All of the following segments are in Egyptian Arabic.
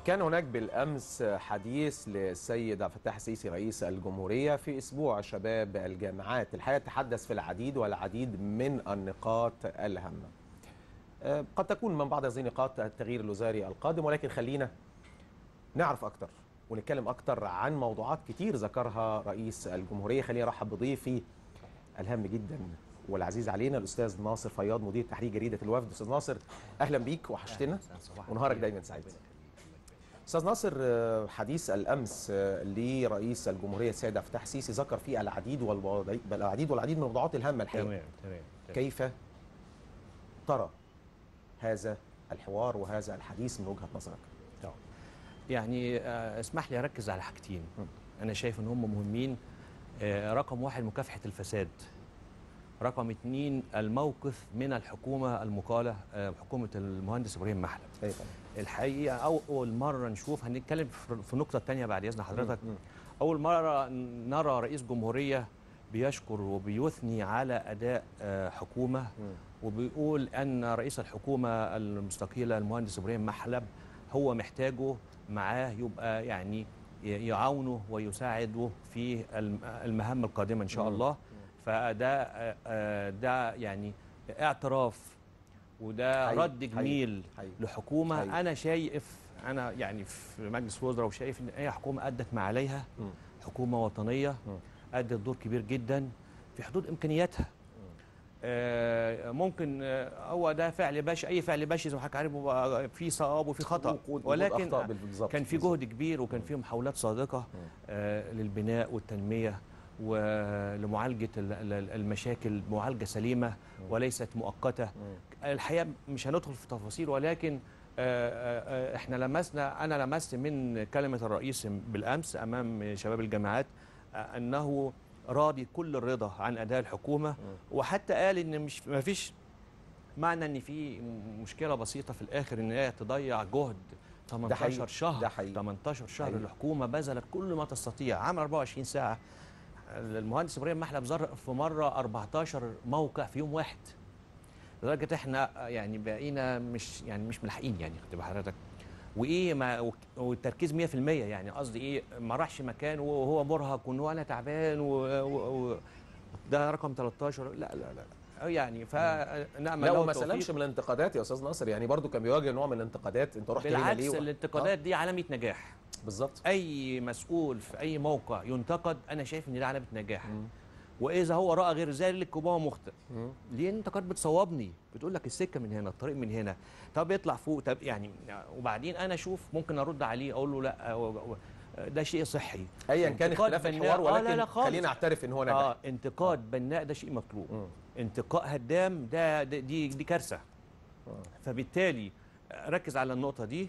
كان هناك بالامس حديث للسيد عبد الفتاح السيسي رئيس الجمهوريه في اسبوع شباب الجامعات الحقيقه تحدث في العديد والعديد من النقاط الهامه آه، قد تكون من بعض هذه النقاط التغيير الوزاري القادم ولكن خلينا نعرف اكتر ونتكلم اكتر عن موضوعات كتير ذكرها رئيس الجمهوريه خليني ارحب بضيفي الهام جدا والعزيز علينا الاستاذ ناصر فياض مدير تحرير جريده الوفد استاذ ناصر اهلا بيك وحشتنا ونهارك دايما سعيد استاذ ناصر آه، حديث الامس آه، لرئيس الجمهوريه السيد عبد الفتاح السيسي ذكر فيه العديد والوضع- العديد والعديد من الموضوعات الهامه الحقيقه تمام تمام تمام. كيف ترى هذا الحوار وهذا الحديث من وجهه نظرك طبعا. يعني آه، اسمح لي اركز على حاجتين م. انا شايف ان هم مهمين آه، رقم واحد مكافحه الفساد رقم اتنين الموقف من الحكومه المقاله آه، حكومه المهندس ابراهيم محلب ايوه طبعا الحقيقه اول مره نشوف هنتكلم في- في النقطه الثانيه بعد اذن حضرتك مم. اول مره نرى رئيس جمهوريه بيشكر وبيثني على اداء آه، حكومه مم. وبيقول ان رئيس الحكومه المستقيله المهندس ابراهيم محلب هو محتاجه معاه يبقى يعني ي- يعاونه ويساعده في الم- المهام القادمه ان شاء مم. الله فده آه، آه، ده يعني اعتراف وده حقيقي، رد حقيقي، جميل حقيقي. لحكومه حقيقي. انا شايف انا يعني في مجلس الوزراء وشايف ان اي حكومه ادت ما عليها مم. حكومه وطنيه مم. ادت دور كبير جدا في حدود امكانياتها آه، ممكن آه، هو ده فعل بشري اي فعل بشري زي ما حضرتك عارف هو في صواب وفي خطا وجود- وجود ولكن أخطاء بالظبط. كان في بالظبط. جهد كبير وكان في محاولات صادقه آه، للبناء والتنميه ولمعالجه ال- ال- المشاكل معالجه سليمه وليست مؤقته الحقيقه مش هندخل في تفاصيل ولكن آه، آه، آه، احنا لمسنا انا لمست من كلمه الرئيس بالامس امام شباب الجامعات آه، انه راضي كل الرضا عن اداء الحكومه وحتى قال ان مش ما فيش معنى ان في مشكله بسيطه في الاخر ان هي تضيع جهد 18 حقيقي، شهر ده حقيقي. 18 شهر حقيقي. الحكومه بذلت كل ما تستطيع عام 24 ساعه المهندس ابراهيم محلب زار في مره 14 موقع في يوم واحد لدرجه احنا يعني بقينا مش يعني مش ملاحقين يعني خد بال حضرتك وايه ما والتركيز 100% يعني قصدي ايه ما راحش مكان وهو مرهق وان هو انا تعبان و, و, و ده رقم 13 لا لا لا, لا. يعني فنعم لا وما سلمش من الانتقادات يا استاذ ناصر يعني برضو كان بيواجه نوع من الانتقادات انت رحت هنا بالعكس ليه و- الانتقادات دي علامه نجاح آه، بالظبط اي مسؤول في اي موقع ينتقد انا شايف ان ده علامه نجاح واذا هو راى غير ذلك يبقى هو مخطئ مم. ليه انت قد بتصوبني بتقول لك السكه من هنا الطريق من هنا طب يطلع فوق طب يعني وبعدين انا اشوف ممكن ارد عليه اقول له لا و- و- ده شيء صحي ايا كان انتقاد اختلاف بناء- الحوار آه، ولكن لا لا خالص. خلينا نعترف ان هو نجح اه انتقاد بناء ده شيء مطلوب مم. انتقاء هدام ده, ده دي دي كارثه فبالتالي ركز على النقطه دي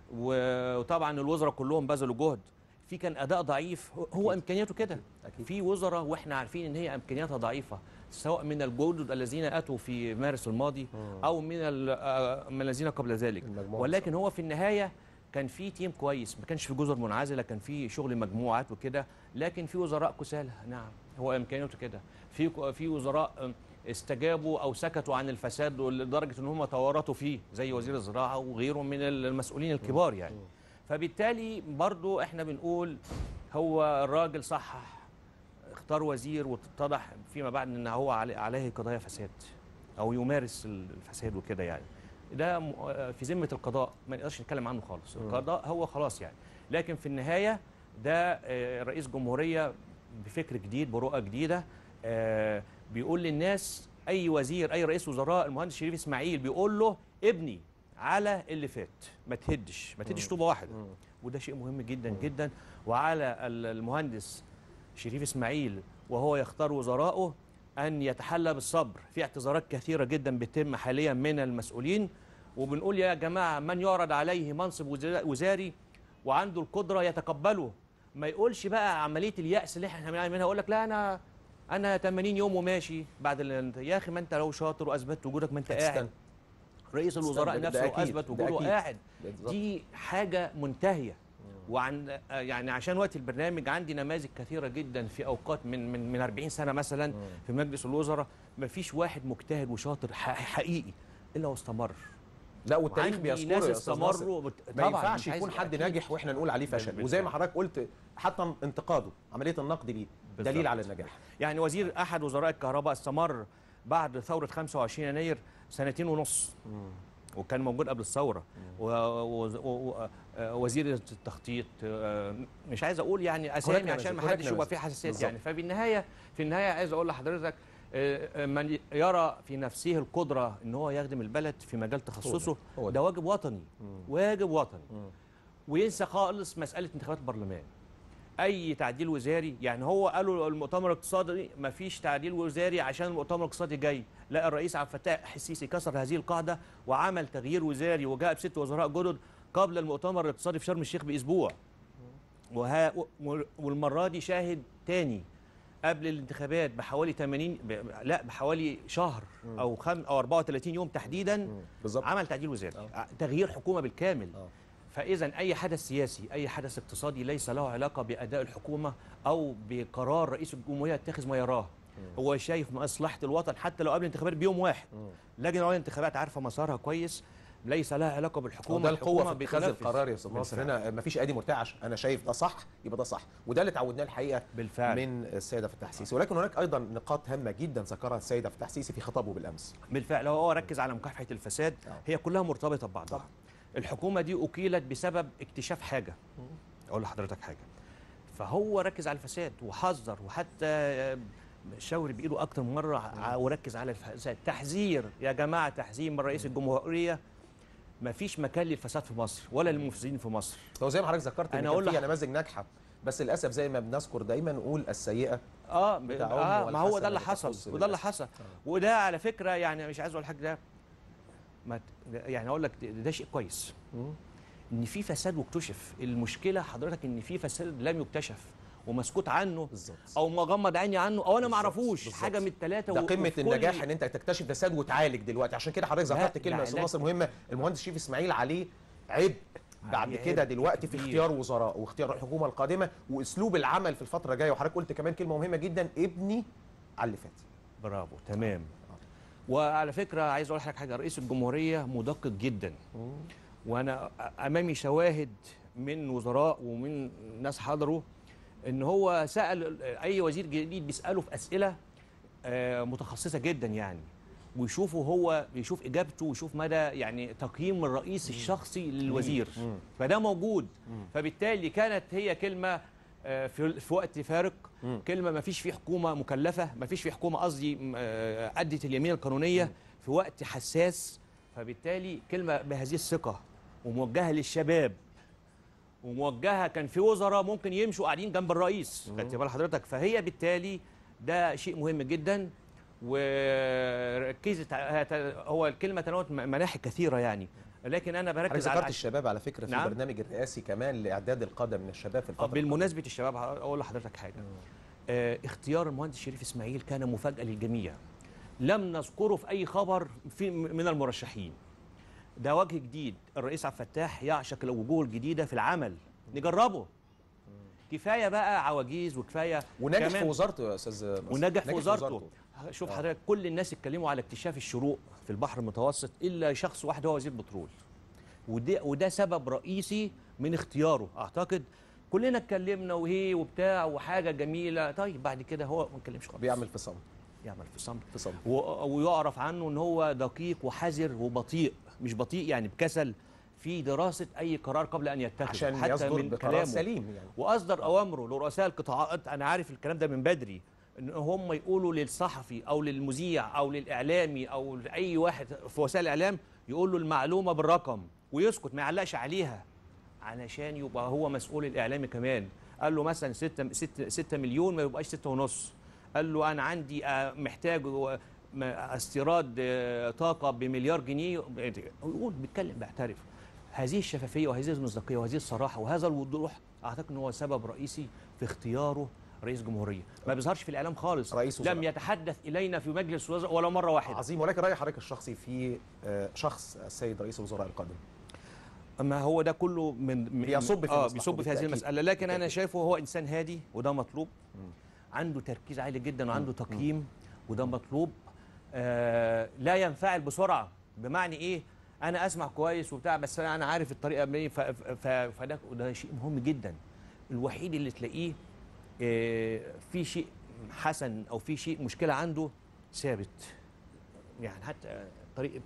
و- وطبعا الوزراء كلهم بذلوا جهد في كان اداء ضعيف هو- هو امكانياته كده أكيد. في وزراء واحنا عارفين ان هي امكانياتها ضعيفه سواء من الجدد الذين اتوا في مارس الماضي او من ال- آه، من الذين قبل ذلك المجموعة ولكن هو في النهايه كان في تيم كويس ما كانش في جزر منعزله كان في شغل مجموعات وكده لكن في وزراء كسالى نعم هو امكانياته كده في في وزراء آم، استجابوا او سكتوا عن الفساد لدرجه ان هم تورطوا فيه زي وزير الزراعه وغيره من المسؤولين الكبار يعني فبالتالي برضو احنا بنقول هو الراجل صحح اختار وزير واتضح فيما بعد ان هو علي- عليه قضايا فساد او يمارس الفساد وكده يعني ده م- في ذمه القضاء ما نقدرش نتكلم عنه خالص القضاء هو خلاص يعني لكن في النهايه ده آه، رئيس جمهوريه بفكر جديد برؤى جديده آه، بيقول للناس اي وزير اي رئيس وزراء المهندس شريف اسماعيل بيقول له ابني على اللي فات ما تهدش ما تهدش طوبه واحده وده شيء مهم جدا جدا وعلى ال- المهندس شريف اسماعيل وهو يختار وزراءه ان يتحلى بالصبر في اعتذارات كثيره جدا بتتم حاليا من المسؤولين وبنقول يا جماعه من يعرض عليه منصب وزا- وزاري وعنده القدره يتقبله ما يقولش بقى عمليه الياس اللي احنا بنعمل منها يقول لك لا انا انا 80 يوم وماشي بعد ال... يا اخي ما انت لو شاطر واثبت وجودك ما انت قاعد هتستنى. رئيس الوزراء ده- ده نفسه أكيد، اثبت ده وجوده أكيد. قاعد بالظبط. دي حاجه منتهيه وعن آه، يعني عشان وقت البرنامج عندي نماذج كثيره جدا في اوقات من من من 40 سنه مثلا في مجلس الوزراء ما فيش واحد مجتهد وشاطر ح- حقيقي الا واستمر لا والتاريخ وعندي بيذكره ناس يا استاذ ناصر. استمروا بت... ما طبعاً ينفعش مش عايز- يكون حد أكيد. ناجح واحنا نقول عليه فشل بالفعل. وزي ما حضرتك قلت حتى انتقاده عمليه النقد ليه دليل بالظبط. على النجاح يعني وزير احد وزراء الكهرباء استمر بعد ثوره 25 يناير سنتين ونص وكان موجود قبل الثوره ووزير التخطيط آه، مش عايز اقول يعني اسامي نماذج، عشان ما هناك حدش يبقى نماذج. فيه حساسيات بالظبط. يعني ففي النهايه في النهايه عايز اقول لحضرتك آه، آه، من يرى في نفسه القدره ان هو يخدم البلد في مجال تخصصه هو ده. ده واجب وطني مم. واجب وطني مم. وينسى خالص مساله انتخابات البرلمان اي تعديل وزاري يعني هو قالوا المؤتمر الاقتصادي ما فيش تعديل وزاري عشان المؤتمر الاقتصادي جاي لا الرئيس عبد الفتاح السيسي كسر هذه القاعده وعمل تغيير وزاري وجاء بست وزراء جدد قبل المؤتمر الاقتصادي في شرم الشيخ باسبوع وها والمره دي شاهد تاني قبل الانتخابات بحوالي 80 ب... لا بحوالي شهر او خم او 34 يوم تحديدا مم. بالظبط عمل تعديل وزاري آه. تغيير حكومه بالكامل آه. فاذا اي حدث سياسي اي حدث اقتصادي ليس له علاقه باداء الحكومه او بقرار رئيس الجمهوريه يتخذ ما يراه هو شايف مصلحه الوطن حتى لو قبل الانتخابات بيوم واحد مم. لكن لو الانتخابات عارفه مسارها كويس ليس لها علاقه بالحكومه وده القوه في الحكومة اتخاذ بتنفذ. القرار يا استاذ ناصر بالفعل. هنا مفيش ايدي مرتعشه انا شايف ده صح يبقى ده صح وده اللي اتعودناه الحقيقه بالفعل من السيده فتح السيسي ولكن هناك ايضا نقاط هامه جدا ذكرها السيده فتح السيسي في خطابه بالامس بالفعل هو ركز على مكافحه الفساد آه. هي كلها مرتبطه ببعضها طبعا. الحكومه دي اكيلت بسبب اكتشاف حاجه اقول لحضرتك حاجه فهو ركز على الفساد وحذر وحتى آه، شاور بايده اكتر من مره ع- وركز على الفساد تحذير يا جماعه تحذير من رئيس الجمهوريه ما فيش مكان للفساد في مصر ولا للمفسدين في مصر هو زي ما حضرتك ذكرت ان أنا كان أقول فيها لح- نماذج ناجحه بس للاسف زي ما بنذكر دايما نقول السيئه اه ب- بتاع آه أمه ما هو والحسنة ده اللي اللي حصل تخص وده اللي للأسف. حصل وده على فكره يعني مش عايز اقول حاجه ده ما ت- يعني اقول لك ده- ده شيء كويس مم. ان في فساد واكتشف المشكله حضرتك ان في فساد لم يكتشف ومسكوت عنه بالظبط او مغمض عيني عنه او انا ما بالظبط، اعرفوش بالظبط. حاجه من الثلاثه ده قمه النجاح ان انت تكتشف فساد وتعالج دلوقتي عشان كده حضرتك لا، ذكرت كلمه لا، يا استاذ لا. ناصر مهمه المهندس شريف اسماعيل عليه عبء بعد عليه كده عبء دلوقتي في كبير. اختيار وزراء واختيار الحكومه القادمه واسلوب العمل في الفتره الجايه وحضرتك قلت كمان كلمه مهمه جدا ابني على اللي فات برافو تمام وعلى فكره عايز اقول لحضرتك حاجه رئيس الجمهوريه مدقق جدا وانا امامي شواهد من وزراء ومن ناس حضروا ان هو سال اي وزير جديد بيساله في اسئله آه، متخصصه جدا يعني ويشوفوا هو بيشوف اجابته ويشوف مدى يعني تقييم الرئيس الشخصي للوزير مم. فده موجود مم. فبالتالي كانت هي كلمه آه، في في وقت فارق مم. كلمه ما فيش فيه حكومه مكلفه ما فيش فيه حكومه قصدي م- آه، ادت اليمين القانونيه في وقت حساس فبالتالي كلمه بهذه الثقه وموجهه للشباب وموجهه كان في وزراء ممكن يمشوا قاعدين جنب الرئيس خدت بال حضرتك فهي بالتالي ده شيء مهم جدا وركزت هت- هو الكلمه تناولت م- مناحي كثيره يعني لكن انا حضرتك بركز على ذكرت الشباب على فكره في نعم. البرنامج الرئاسي كمان لاعداد القاده من الشباب في آه، الفتره بالمناسبه الشباب اقول لحضرتك حاجه آه، اختيار المهندس شريف اسماعيل كان مفاجاه للجميع لم نذكره في اي خبر في من المرشحين ده وجه جديد الرئيس عبد الفتاح يعشق الوجوه الجديده في العمل نجربه كفايه بقى عواجيز وكفايه ونجح كمان- في وزارته يا استاذ ناصر. ونجح في وزارته شوف حضرتك كل الناس اتكلموا على اكتشاف الشروق في البحر المتوسط الا شخص واحد هو وزير بترول وده وده سبب رئيسي من اختياره اعتقد كلنا اتكلمنا وهي وبتاع وحاجه جميله طيب بعد كده هو ما اتكلمش خالص بيعمل في صمت يعمل في صمت في صمت و- ويعرف عنه ان هو دقيق وحذر وبطيء مش بطيء يعني بكسل في دراسه اي قرار قبل ان يتخذ عشان حتى يصدر من بقرار كلامه سليم يعني واصدر اوامره لرؤساء القطاعات انا عارف الكلام ده من بدري ان هم يقولوا للصحفي او للمذيع او للاعلامي او لاي واحد في وسائل الاعلام يقول له المعلومه بالرقم ويسكت ما يعلقش عليها علشان يبقى هو مسؤول الاعلامي كمان قال له مثلا 6 6 6 مليون ما يبقاش 6 ونص قال له انا عندي آه، محتاج و- م- استيراد آه، طاقه بمليار جنيه يقول بيتكلم بيعترف هذه الشفافيه وهذه المصداقيه وهذه الصراحه وهذا الوضوح اعتقد ان هو سبب رئيسي في اختياره رئيس جمهوريه ما بيظهرش في الاعلام خالص رئيس وزراء. لم يتحدث الينا في مجلس الوزراء ولا مره واحده عظيم ولكن راي حضرتك الشخصي في آه، شخص السيد رئيس الوزراء القادم اما هو ده كله من, من بيصب في اه مصلحته بيصب في هذه بالتأكيد. المساله لكن انا بالتأكيد. شايفه هو انسان هادي وده مطلوب عنده تركيز عالي جدا وعنده تقييم وده مطلوب آه لا ينفعل بسرعه بمعنى ايه انا اسمع كويس وبتاع بس انا أنا عارف الطريقه منين ف- ف- ف- فده ده شيء مهم جدا الوحيد اللي تلاقيه آه، في شيء حسن او في شيء مشكله عنده ثابت يعني حتى طريقه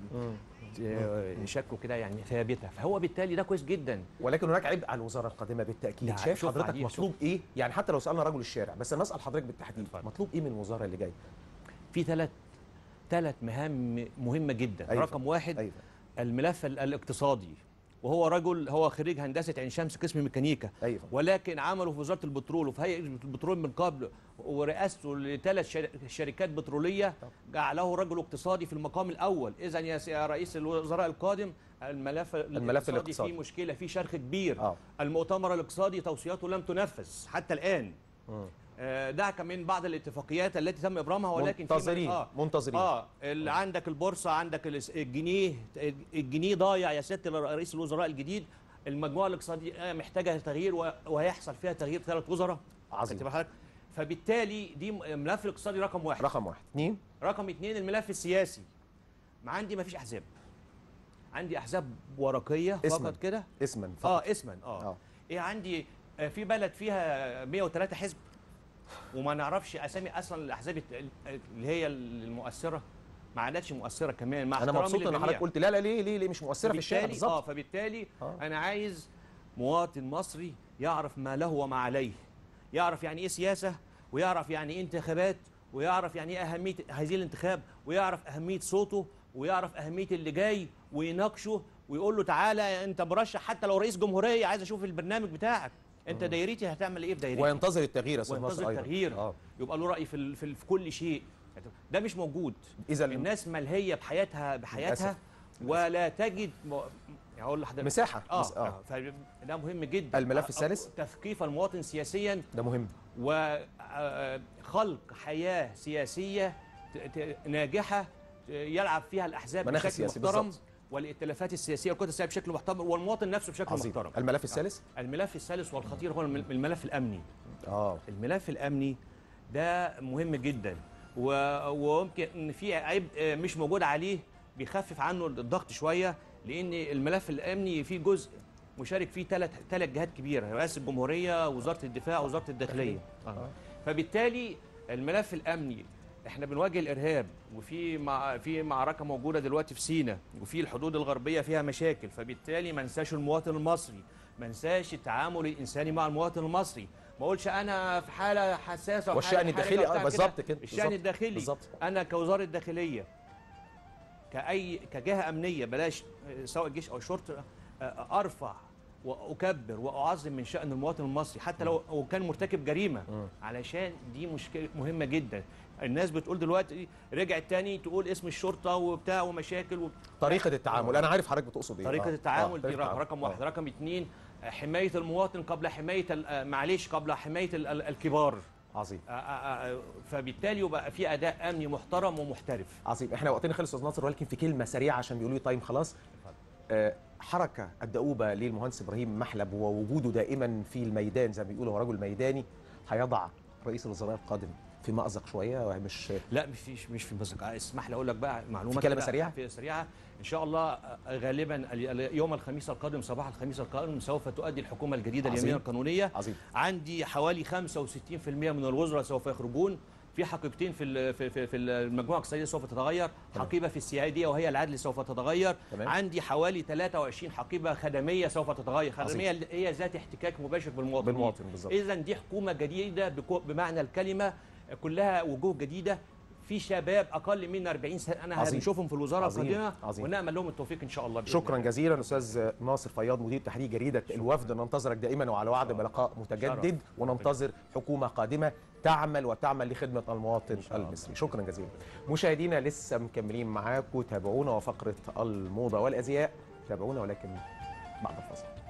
آه، شكله كده يعني ثابته فهو بالتالي ده كويس جدا ولكن هناك عبء على الوزاره القادمه بالتاكيد لا، شايف شوف حضرتك عديل، مطلوب ايه يعني حتى لو سالنا رجل الشارع بس انا اسال حضرتك بالتحديد اتفضل. مطلوب ايه من الوزاره اللي جايه في ثلاث ثلاث مهام مهمه جدا أيوة. رقم واحد ايوه الملف ال- الاقتصادي وهو رجل هو خريج هندسه عين شمس قسم ميكانيكا ايوه ولكن عمله في وزاره البترول وفي هيئه البترول من قبل ورئاسته لثلاث شر- شركات بتروليه جعله رجل اقتصادي في المقام الاول اذا يا س- يا رئيس الوزراء القادم الملف الملف الاقتصادي. فيه مشكله فيه شرخ كبير اه المؤتمر الاقتصادي توصياته لم تنفذ حتى الان مم. آه، دعك من بعض الاتفاقيات التي تم ابرامها ولكن في- منتظرين آه منتظرين اه اللي عندك البورصه عندك الاس- الجنيه الجنيه ضايع يا سياده رئيس الوزراء الجديد المجموعه الاقتصاديه محتاجه تغيير و- وهيحصل فيها تغيير ثلاث وزراء عظيم خدت بالك؟ فبالتالي دي م- الملف الاقتصادي رقم واحد رقم واحد اثنين رقم اثنين الملف السياسي ما عندي ما فيش احزاب عندي احزاب ورقيه اسماً. فقط كده اسما فقط اه اسما اه, اه ايه عندي آه، في بلد فيها 103 حزب وما نعرفش اسامي اصلا الاحزاب الت- اللي هي المؤثره ما عادتش مؤثره كمان مع انا احترامي مبسوط ان للجميع. حضرتك قلت لا لا ليه ليه ليه مش مؤثره في الشارع فبالتالي اه بالظبط فبالتالي آه. انا عايز مواطن مصري يعرف ما له وما عليه يعرف يعني ايه سياسه ويعرف يعني ايه انتخابات ويعرف يعني ايه اهميه هذه الانتخاب ويعرف اهميه صوته ويعرف اهميه اللي جاي ويناقشه ويقول له تعالى انت مرشح حتى لو رئيس جمهوريه عايز اشوف البرنامج بتاعك انت دايرتي هتعمل ايه في دايرتي وينتظر التغيير يا استاذ ناصر وينتظر ايضا التغيير اه يبقى له راي في ال- في, ال- في كل شيء ده مش موجود اذا الناس ملهيه بحياتها بحياتها للأسف. ولا تجد م... يعني اقول لحضرتك مساحه اه, مس- آه. فده مهم جدا الملف آه، الثالث؟ تثقيف المواطن سياسيا ده مهم وخلق حياه سياسيه ت- ت- ناجحه ت- يلعب فيها الاحزاب مناخ بشكل سياسي محترم بالظبط. والائتلافات السياسيه والكتل السياسيه بشكل محترم والمواطن نفسه بشكل عظيم محترم الملف الثالث الملف الثالث والخطير هو الم- الملف الامني اه الملف الامني ده مهم جدا و- وممكن ان في عيب آه، مش موجود عليه بيخفف عنه الضغط شويه لان الملف الامني فيه جزء مشارك فيه ثلاث ثلاث جهات كبيره رئاسه الجمهوريه وزاره الدفاع وزاره الداخليه آه. فبالتالي الملف الامني احنا بنواجه الارهاب وفي مع في معركه موجوده دلوقتي في سيناء وفي الحدود الغربيه فيها مشاكل فبالتالي ما ننساش المواطن المصري ما ننساش التعامل الانساني مع المواطن المصري ما اقولش انا في حاله حساسه والشأن وحالة الداخلي حرجة اه وبتاع بالظبط كده الشأن بالظبط. الداخلي بالظبط انا كوزاره داخليه كاي كجهه امنيه بلاش آه، سواء الجيش او الشرطه آه، ارفع واكبر واعظم من شان المواطن المصري حتى لو هو كان مرتكب جريمه مم. علشان دي مشكله مهمه جدا الناس بتقول دلوقتي رجعت تاني تقول اسم الشرطه وبتاع ومشاكل و... طريقه التعامل انا عارف حضرتك بتقصد ايه طريقه آه. التعامل آه. دي طريقة رقم, التعامل. رقم واحد آه. رقم اتنين آه، حمايه المواطن قبل حمايه ال- آه، معلش قبل حمايه ال- ال- الكبار عظيم آه، آه، آه، فبالتالي يبقى في اداء امني محترم ومحترف عظيم احنا وقتنا خلص يا استاذ ناصر ولكن في كلمه سريعه عشان بيقولوا لي تايم خلاص آه، حركه الدؤوبه للمهندس ابراهيم محلب ووجوده دائما في الميدان زي ما بيقولوا هو رجل ميداني هيضع رئيس الوزراء القادم في مأزق شويه مش لا مش مش مش في مصر اسمح لي اقول لك بقى معلومه في كلمة كده سريعة؟ في سريعه ان شاء الله آه، غالبا ال- ال- يوم الخميس القادم صباح الخميس القادم سوف تؤدي الحكومه الجديده عظيم. اليمين القانونيه عظيم عندي حوالي 65% من الوزراء سوف يخرجون في حقيبتين في ال- في في, في المجموعه الاقتصاديه سوف تتغير تمام. حقيبه في السياديه وهي العدل سوف تتغير تمام. عندي حوالي 23 حقيبه خدميه سوف تتغير خدميه اللي هي ذات احتكاك مباشر بالمواطن بالمواطن بالظبط اذا دي حكومه جديده بكو- بمعنى الكلمه كلها وجوه جديده في شباب اقل من 40 سنه انا عظيم. هنشوفهم في الوزاره عظيم. القادمه عظيم. ونامل لهم التوفيق ان شاء الله بإذن شكرا جزيلا استاذ ناصر فياض مدير تحرير جريده الوفد ننتظرك دائما وعلى وعد شرف. بلقاء متجدد شرف. وننتظر حكومه قادمه تعمل وتعمل لخدمه المواطن إن شاء الله. المصري شكرا جزيلا مشاهدينا لسه مكملين معاكم تابعونا وفقره الموضه والازياء تابعونا ولكن بعد الفاصل